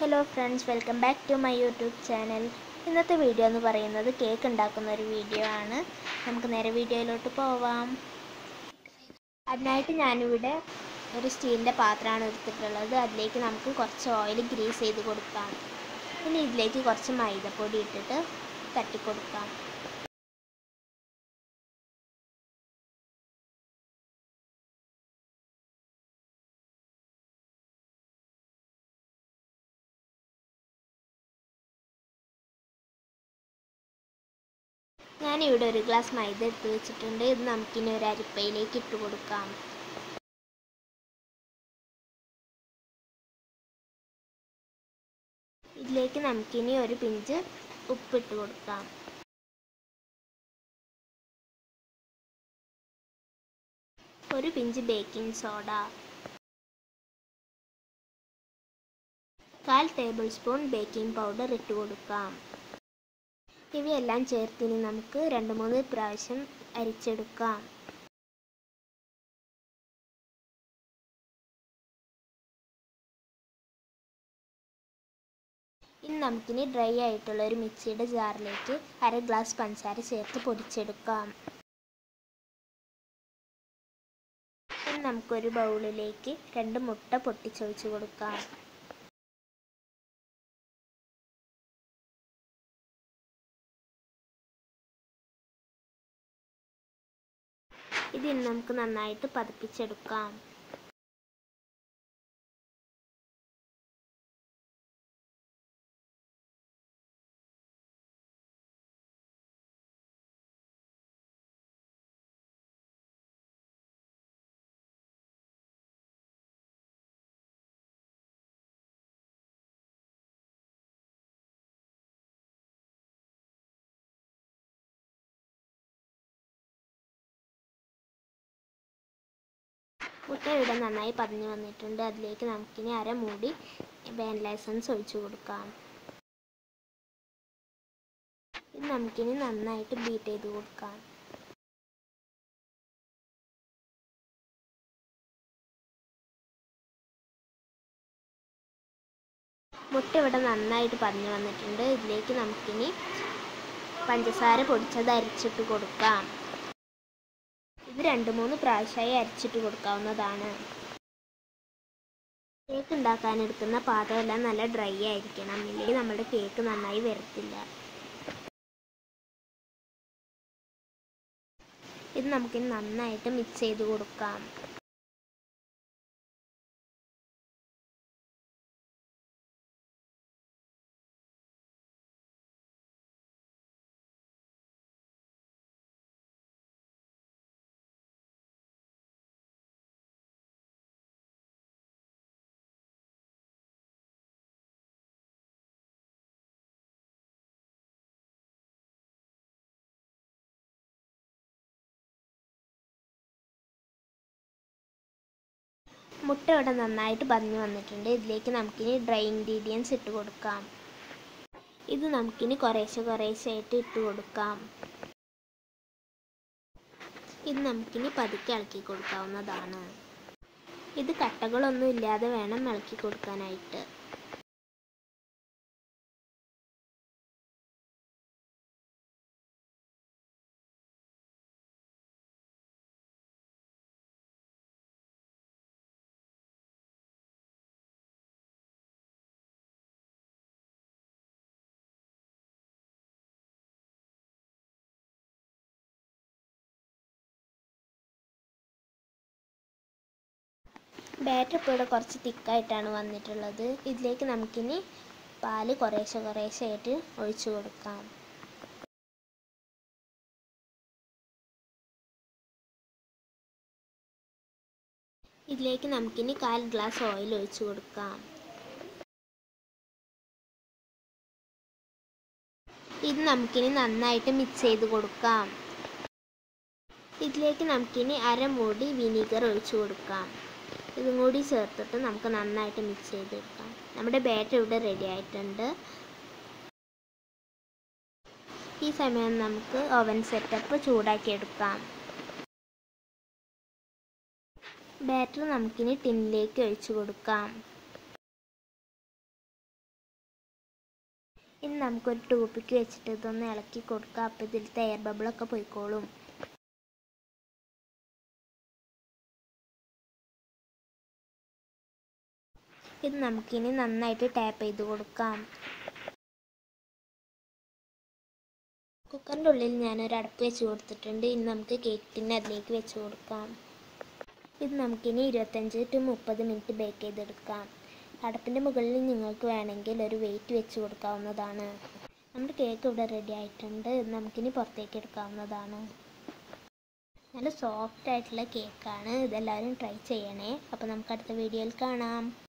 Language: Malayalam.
hello friends welcome back to my YouTube channel ഇന്നത്തെ വീഡിയോ എന്ന് പറയുന്നത് കേക്ക് ഉണ്ടാക്കുന്ന ഒരു വീഡിയോ ആണ് നമുക്ക് നേരെ വീഡിയോയിലോട്ട് പോവാം അതിനായിട്ട് ഞാനിവിടെ ഒരു സ്റ്റീലിൻ്റെ പാത്രമാണ് എടുത്തിട്ടുള്ളത് അതിലേക്ക് നമുക്ക് കുറച്ച് ഓയിൽ ഗ്രീസ് ചെയ്ത് കൊടുക്കാം ഇനി ഇതിലേക്ക് കുറച്ച് മൈദപ്പൊടി ഇട്ടിട്ട് തട്ടിക്കൊടുക്കാം ഞാനിവിടെ ഒരു ഗ്ലാസ് മൈദ എടുത്ത് വെച്ചിട്ടുണ്ട് ഇത് നമുക്കിനി ഒരു അരിപ്പയിലേക്ക് ഇട്ട് കൊടുക്കാം ഇതിലേക്ക് നമുക്കിനി ഒരു പിഞ്ച് ഉപ്പിട്ട് കൊടുക്കാം ഒരു പിഞ്ച് ബേക്കിംഗ് സോഡ കാൽ ടേബിൾ സ്പൂൺ ബേക്കിംഗ് പൗഡർ ഇട്ട് കൊടുക്കാം ഇവയെല്ലാം ചേർത്തിനി നമുക്ക് രണ്ട് മൂന്ന് പ്രാവശ്യം അരിച്ചെടുക്കാം ഇനി നമുക്കിനി ഡ്രൈ ആയിട്ടുള്ള ഒരു മിക്സിയുടെ ജാറിലേക്ക് അര ഗ്ലാസ് പഞ്ചസാര ചേർത്ത് പൊടിച്ചെടുക്കാം ഇനി നമുക്കൊരു ബൗളിലേക്ക് രണ്ട് മുട്ട പൊട്ടിച്ചൊഴിച്ച് കൊടുക്കാം ഇതിന് നമുക്ക് നന്നായിട്ട് പതിപ്പിച്ചെടുക്കാം മുട്ട ഇവിടെ നന്നായി പതിഞ്ഞു വന്നിട്ടുണ്ട് അതിലേക്ക് നമുക്കിനി അര മൂടി വാനില എസൻസ് ഒഴിച്ചു കൊടുക്കാം ഇത് നമുക്കിനി നന്നായിട്ട് ബീറ്റ് ചെയ്ത് കൊടുക്കാം മുട്ട ഇവിടെ നന്നായിട്ട് പതിഞ്ഞു വന്നിട്ടുണ്ട് ഇതിലേക്ക് നമുക്കിനി പഞ്ചസാര പൊടിച്ചത് അരിച്ചിട്ട് കൊടുക്കാം ഇത് രണ്ട് മൂന്ന് പ്രാവശ്യമായി അരിച്ചിട്ട് കൊടുക്കാവുന്നതാണ് കേക്ക് ഉണ്ടാക്കാൻ എടുക്കുന്ന പാത്രമെല്ലാം നല്ല ഡ്രൈ ആയിരിക്കണം ഇല്ലെങ്കിൽ നമ്മുടെ കേക്ക് നന്നായി വരത്തില്ല ഇത് നമുക്കിനി നന്നായിട്ട് മിക്സ് ചെയ്ത് കൊടുക്കാം മുട്ട ഇവിടെ നന്നായിട്ട് പതിഞ്ഞു വന്നിട്ടുണ്ട് ഇതിലേക്ക് നമുക്കിനി ഡ്രൈ ഇൻഗ്രീഡിയൻസ് ഇട്ട് കൊടുക്കാം ഇത് നമുക്കിനി കുറേശ്ശെ കുറേശ്ശെ ആയിട്ട് ഇട്ട് കൊടുക്കാം ഇത് നമുക്കിനി പതുക്കെ ഇളക്കി കൊടുക്കാവുന്നതാണ് ഇത് കട്ടകളൊന്നും ഇല്ലാതെ വേണം ഇളക്കി കൊടുക്കാനായിട്ട് ബാറ്റർ ഇപ്പോൾ ഇവിടെ കുറച്ച് തിക്കായിട്ടാണ് വന്നിട്ടുള്ളത് ഇതിലേക്ക് നമുക്കിനി പാല് കുറേശ്ശെ കുറേശ്ശെ ആയിട്ട് ഒഴിച്ചു കൊടുക്കാം ഇതിലേക്ക് നമുക്കിനി കാൽ ഗ്ലാസ് ഓയിൽ ഒഴിച്ചു കൊടുക്കാം ഇത് നമുക്കിനി നന്നായിട്ട് മിക്സ് ചെയ്ത് കൊടുക്കാം ഇതിലേക്ക് നമുക്കിനി അരമൂടി വിനീഗർ ഒഴിച്ചു കൊടുക്കാം ഇതും കൂടി ചേർത്തിട്ട് നമുക്ക് നന്നായിട്ട് മിക്സ് ചെയ്തെടുക്കാം നമ്മുടെ ബാറ്റർ ഇവിടെ റെഡി ആയിട്ടുണ്ട് ഈ സമയം നമുക്ക് ഓവൻ സെറ്റപ്പ് ചൂടാക്കി എടുക്കാം ബാറ്റർ നമുക്കിനി ടിന്നിലേക്ക് ഒഴിച്ചു കൊടുക്കാം ഇനി നമുക്കൊരു ടൂപ്പിക്ക് വെച്ചിട്ട് ഇതൊന്ന് ഇളക്കി കൊടുക്കാം അപ്പോൾ ഇതിലത്തെ എയർ ബബിളൊക്കെ പോയിക്കോളും ഇത് നമുക്കിനി നന്നായിട്ട് ടാപ്പ് ചെയ്ത് കൊടുക്കാം കുക്കറിൻ്റെ ഉള്ളിൽ ഞാനൊരു അടപ്പ് വെച്ച് കൊടുത്തിട്ടുണ്ട് ഇനി നമുക്ക് കേക്ക് ടിന്ന് അതിലേക്ക് വെച്ച് കൊടുക്കാം ഇത് നമുക്കിനി ഇരുപത്തഞ്ച് ടു മുപ്പത് മിനിറ്റ് ബേക്ക് ചെയ്തെടുക്കാം അടപ്പിൻ്റെ മുകളിൽ നിങ്ങൾക്ക് വേണമെങ്കിൽ ഒരു വെയിറ്റ് വെച്ച് കൊടുക്കാവുന്നതാണ് നമ്മുടെ കേക്ക് ഇവിടെ റെഡി ആയിട്ടുണ്ട് ഇത് നമുക്കിനി പുറത്തേക്ക് എടുക്കാവുന്നതാണ് നല്ല സോഫ്റ്റ് ആയിട്ടുള്ള കേക്കാണ് ഇതെല്ലാവരും ട്രൈ ചെയ്യണേ അപ്പോൾ നമുക്ക് അടുത്ത വീഡിയോയിൽ കാണാം